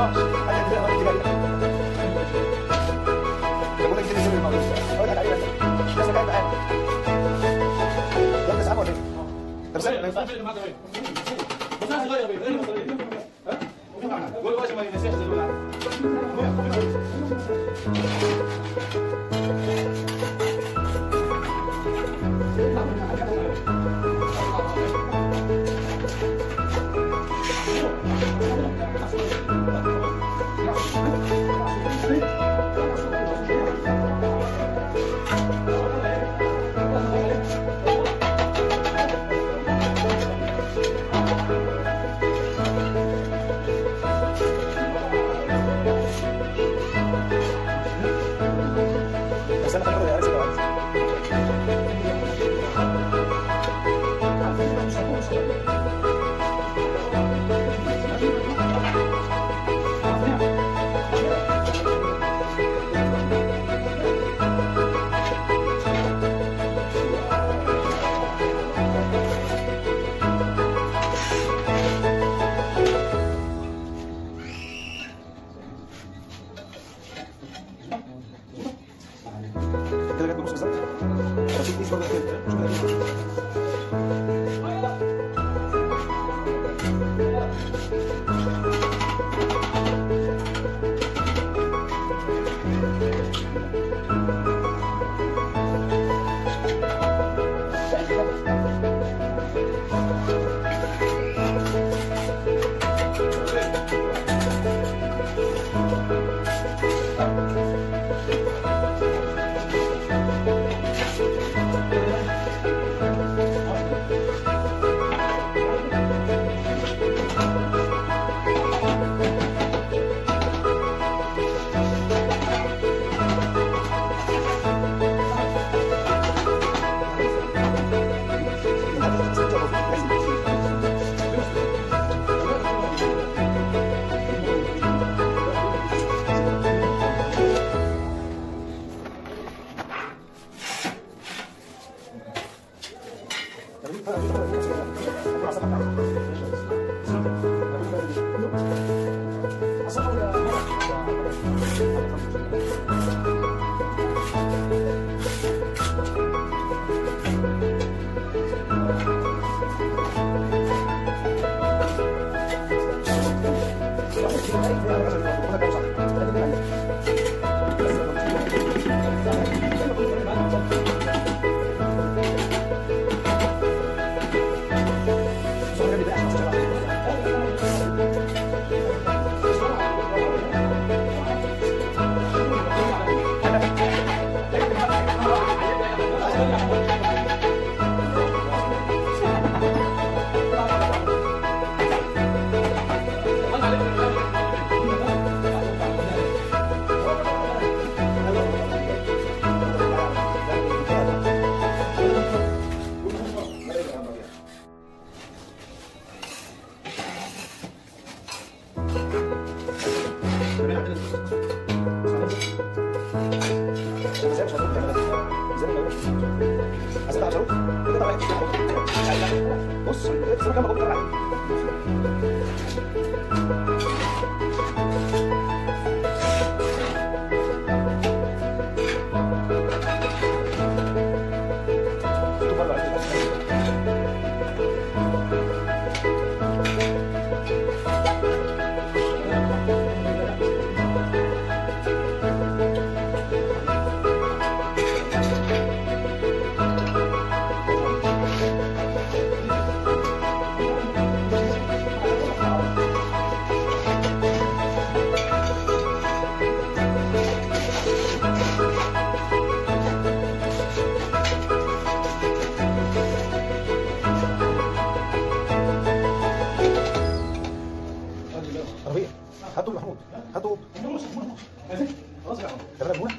بس انا خليني ارسل لو كده جت نص بالظبط بس الكيس برضه كده مش كده بص اسمه كام بقول عربية هاتوا محمود هاتوا تمام هنا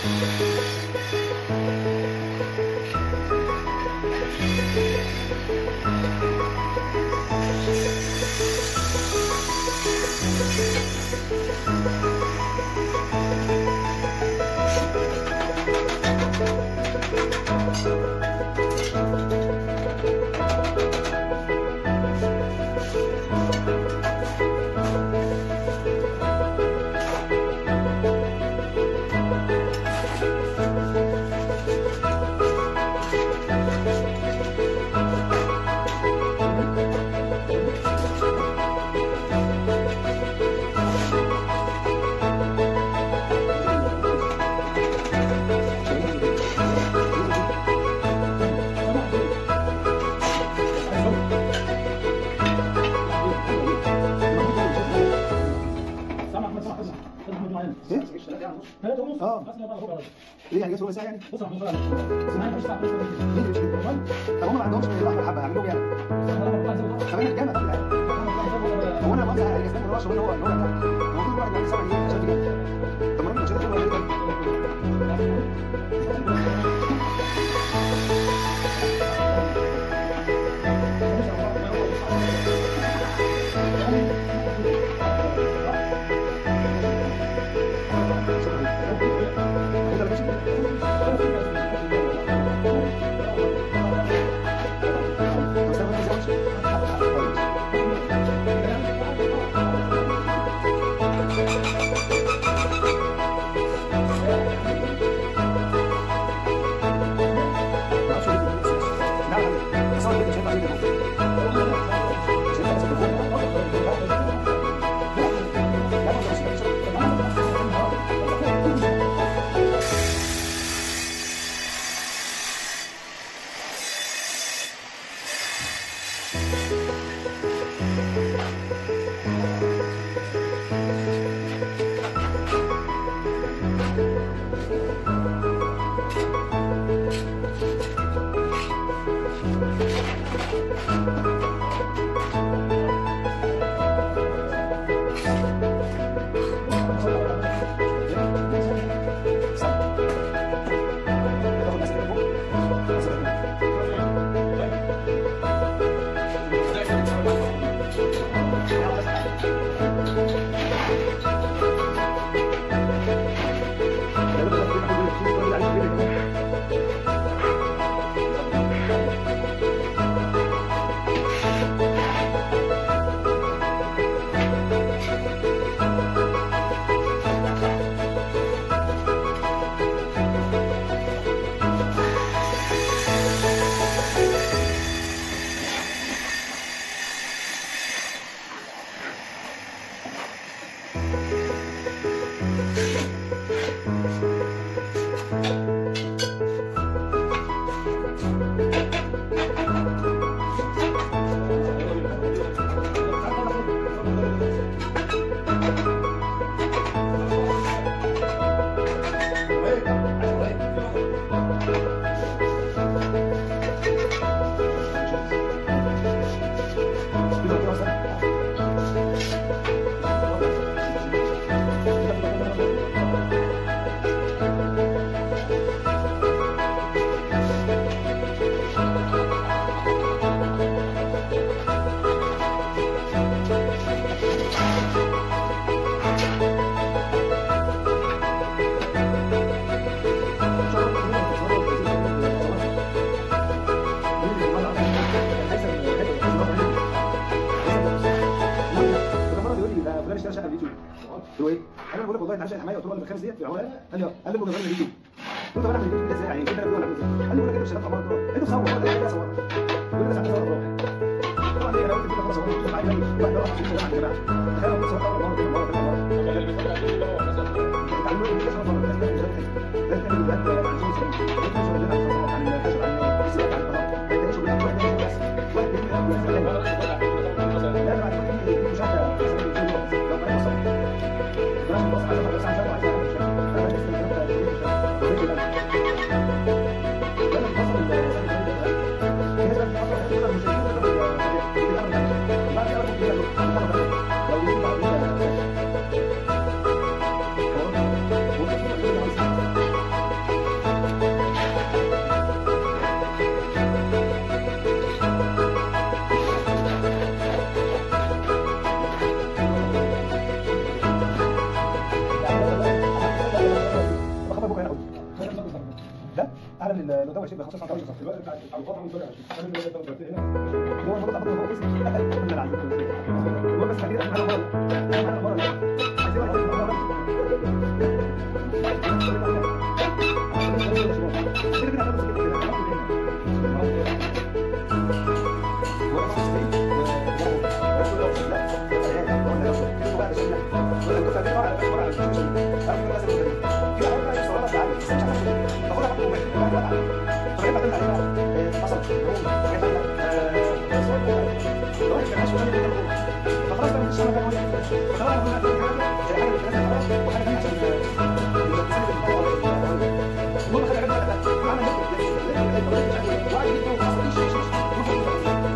سامع احمد سامع اسمع اسمع معايا ايه؟ ثلاثة ونص آه. بس انا بقى ربع ايه يعني جت ربع ساعه يعني؟ بص يا محمود اسمعني مش ساعة بس ليه مش كده؟ طب هم ما عندهمش احمر حبه هعملوا يعني طب انا الجامعه طب يعني هو انا بنصح على الاسلام هو شغل هو هو بتاع هو كل واحد يعني سبع ايام عشان كده طب ما انا مش هدخل ولا كده انت اللي ماشي طب استنى بس امشي فلان اشترى شقه في اليوتيوب قلت له ايه؟ انا بقول لك والله انت عارف الحمايه قلت له الخمس ديت في العملاء قال لي اه قال لي بقول لك الفيديو قلت له طب انا اعمل الفيديو ده ازاي يعني كده انا بقول لك ازاي؟ قال لي بقول لك انت شغال في عماره قلت له صور ولا ايه صور؟ يقول لي بس عندي صور طبعا ايه انا قلت كده خلاص قلت له عادي واحد يروح عشان يا جماعه تخيل لو كنت صورت اول مره كده مره كده مره تعلموا ايه كده مره كده مش عارف ايه ده كان بجد عن شغل سنين ده كان شغل لنا خلاص عن الكشف عن السياق عن القضاء ده كان شغل لنا واحد بس واحد بيعمل لا بعد كده يجي مشاهده مثلا يوتيوب لو ما يوصل بلاش نبص على بس عشان عايز اعرف مش انا لسه ما كنت فيديو ده لما نوصل الناس بقى بتفكر في كده مش بعد كده ممكن لو يجي بعد كده اللي ده شيء ب 15 طاوله بالظبط الوقت بتاع الفتره من طلع انا اللي انت قلت هنا هو الموضوع ده هو اسم كنا العزيز هو بس خلينا احنا مره احنا مره عايزين نقول فخلاص بقى مش مكان واحد فطبعا كنا في حاجه حاجه ثلاثه وحاجه ثانيه عشان المهم خلي بالك بقى عمل وقعد يجيب وحصل شيء شيء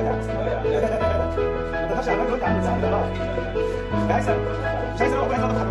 مش عايز مش عايز اروح